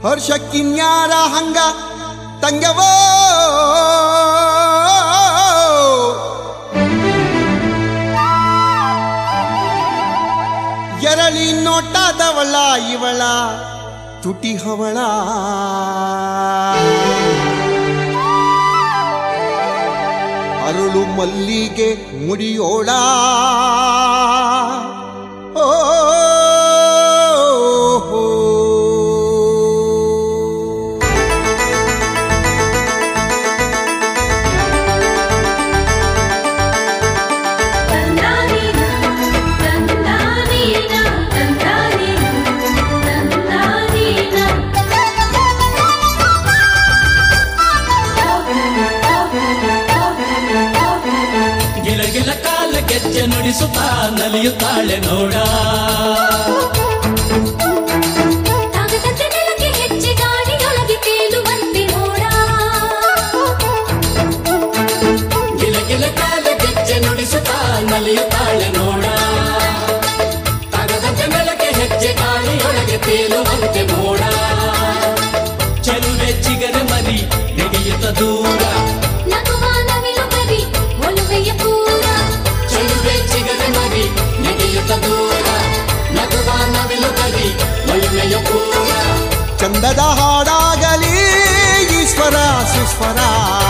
ಹರ್ಷಕ್ಕಿನ್ಯಾರ ಹಂಗ ತಂಗವೋ ಎರಳಿ ನೋಟದವಳ ಇವಳ ತುಟಿ ಹವಳ ಅರಳು ಮಲ್ಲಿಗೆ ಮುಡಿಯೋಳ ಓ ತಂದಾನೀನ ತಂದಾನೀನ ತಂದಾನೀನ ತಂದಾನೀನ ಗಿಲ ಗಿಲ ಕಾಲ ಗೆಜ್ಜೆ ನುಡಿಸುತ್ತಾ ನಲಿಯುತ್ತಾಳೆ ನೋಡ ತಾಗದಂತೆ ನೆಲಕ್ಕೆ ಹೆಜ್ಜೆ ಗಾಳಿಯೊಳಗೆ ತೇಲುವಂತೆ ನೋಡ ಗಿಲ ಗಿಲ ಕಾಲ ಗೆಜ್ಜೆ ನುಡಿಸುತ್ತಾ ನಲಿಯುತ್ತಾಳೆ ನೋಡ ತಗದಂತೆ ನೆಲಕ್ಕೆ ಹೆಜ್ಜೆ ಗಾಳಿಯೊಳಗೆ ತೇಲುವಂತೆ ಮೋಡ ಚೆಲುವೆ ಚಿಗರೆ ಮರಿ ನೆಗೆಯುತ್ತ ದೂರ ನಗುವ ನವಿಲು ಕವಿ ಒಲುಮೆಯ ಪೂರ ಚೆಲುವೆ ಚಿಗರೆ ಮರಿ ನೆಗೆಯುತ್ತ ದೂರ ನಗುವ ನವಿಲು ಕವಿ ಒಲುಮೆಯ ಪೂರ ಚಂದದ ಹಾಡಾಗಲಿ ಈಶ್ವರ ಸುಸ್ವರ